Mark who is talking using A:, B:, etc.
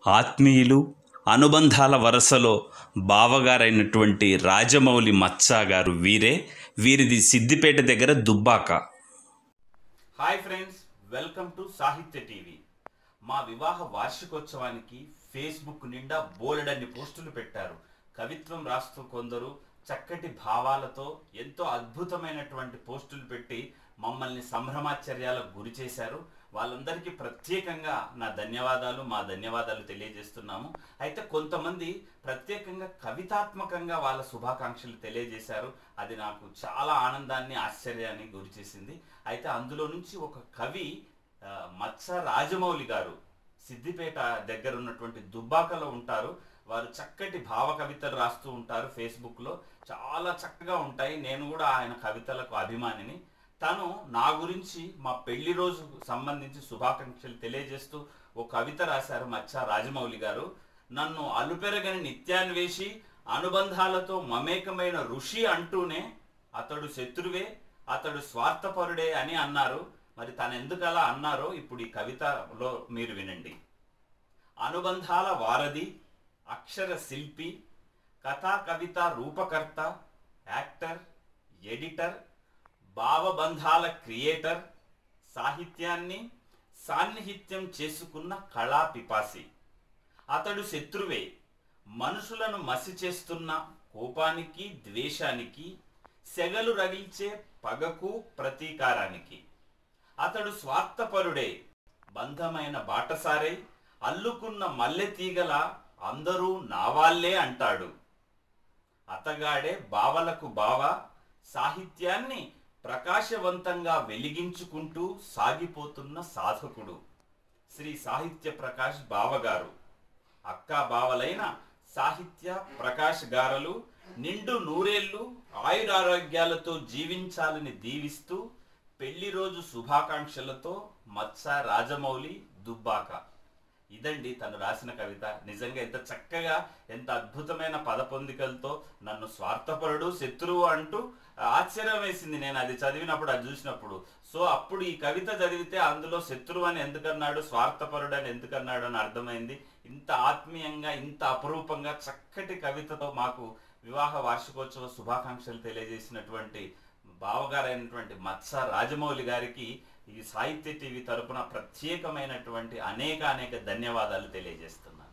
A: ఆత్మీయులు అనుబంధాల వరసలో బావగారైనటువంటి రాజమౌళి మచ్చా గారు వీరే వీరిది సిద్దిపేట దగ్గర Dubbaka
B: hi friends welcome to Sahitya TV మా వివాహ వార్షికోత్సవానికి ఫేస్బుక్ నిండా బోలెడన్ని పోస్టులు పెట్టారు కవిత్వం రాస్తూ కొందరు చక్కటి భావాలతో ఎంతో అద్భుతమైనటువంటి పోస్టులు పెట్టి మమ్మల్ని సంభ్రమాశ్చర్యాలకు గురి చేశారు వాళ్ళందరికీ ప్రత్యేకంగా నా ధన్యవాదాలు మా ధన్యవాదాలు తెలియజేస్తున్నాము అయితే కొంతమంది ప్రత్యేకంగా కవితాత్మకంగా వాళ్ళ శుభాకాంక్షలు తెలియజేశారు అది నాకు చాలా ఆనందాన్ని ఆశ్చర్యాన్ని గురి చేసింది అయితే అందులో నుంచి ఒక కవి ఆ, మత్స రాజమౌళి గారు సిద్దిపేట దగ్గర ఉన్నటువంటి దుబ్బాకలో ఉంటారు వారు చక్కటి భావ కవితలు రాస్తూ ఉంటారు ఫేస్బుక్లో చాలా చక్కగా ఉంటాయి నేను కూడా ఆయన కవితలకు అభిమానిని తను నా గురించి మా పెళ్లి రోజు సంబంధించి శుభాకాంక్షలు తెలియజేస్తూ ఓ కవిత రాశారు మచ్చ రాజమౌళి గారు నన్ను అలుపెరగని నిత్యాన్వేషి అనుబంధాలతో మమేకమైన ఋషి అంటూనే అతడు శత్రువే అతడు స్వార్థపరుడే అని అన్నారు మరి తను ఎందుకు అలా అన్నారో ఇప్పుడు ఈ కవితలో మీరు వినండి అనుబంధాల వారధి అక్షర శిల్పి కథా కవిత రూపకర్త యాక్టర్ ఎడిటర్ భావబంధాల క్రియేటర్ సాహిత్యాన్ని సాన్నిహిత్యం చేసుకున్న కళా పిపాసి అతడు శత్రువే మనుషులను మసి చేస్తున్న కోపానికి ద్వేషానికి సెగలు రగిల్చే పగకు ప్రతీకారానికి అతడు స్వార్థపరుడే బంధమైన బాటసారై అల్లుకున్న మల్లె తీగల అందరూ నావాళ్లే అంటాడు అతగాడే బావలకు బావ సాహిత్యాన్ని ప్రకాశవంతంగా వెలిగించుకుంటూ సాగిపోతున్న సాధకుడు శ్రీ సాహిత్య ప్రకాష్ బావగారు అక్కా బావలైన సాహిత్య ప్రకాష్ గారలు నిండు నూరేళ్లు ఆయురారోగ్యాలతో జీవించాలని దీవిస్తూ పెళ్లి రోజు శుభాకాంక్షలతో మత్స రాజమౌళి దుబ్బాక ఇదండి తను రాసిన కవిత నిజంగా ఎంత చక్కగా ఎంత అద్భుతమైన పద పొందికలతో నన్ను స్వార్థపరుడు శత్రువు అంటూ ఆశ్చర్యం వేసింది నేను అది చదివినప్పుడు అది చూసినప్పుడు సో అప్పుడు ఈ కవిత చదివితే అందులో శత్రువు అని ఎందుకన్నాడు స్వార్థపరుడు అని ఎందుకన్నాడు అని అర్థమైంది ఇంత ఆత్మీయంగా ఇంత అపురూపంగా చక్కటి కవితతో మాకు వివాహ వార్షికోత్సవ శుభాకాంక్షలు తెలియజేసినటువంటి బావగారైనటువంటి మత్స రాజమౌళి గారికి ఈ సాహిత్య టీవీ తరపున ప్రత్యేకమైనటువంటి అనేక అనేక ధన్యవాదాలు తెలియజేస్తున్నాను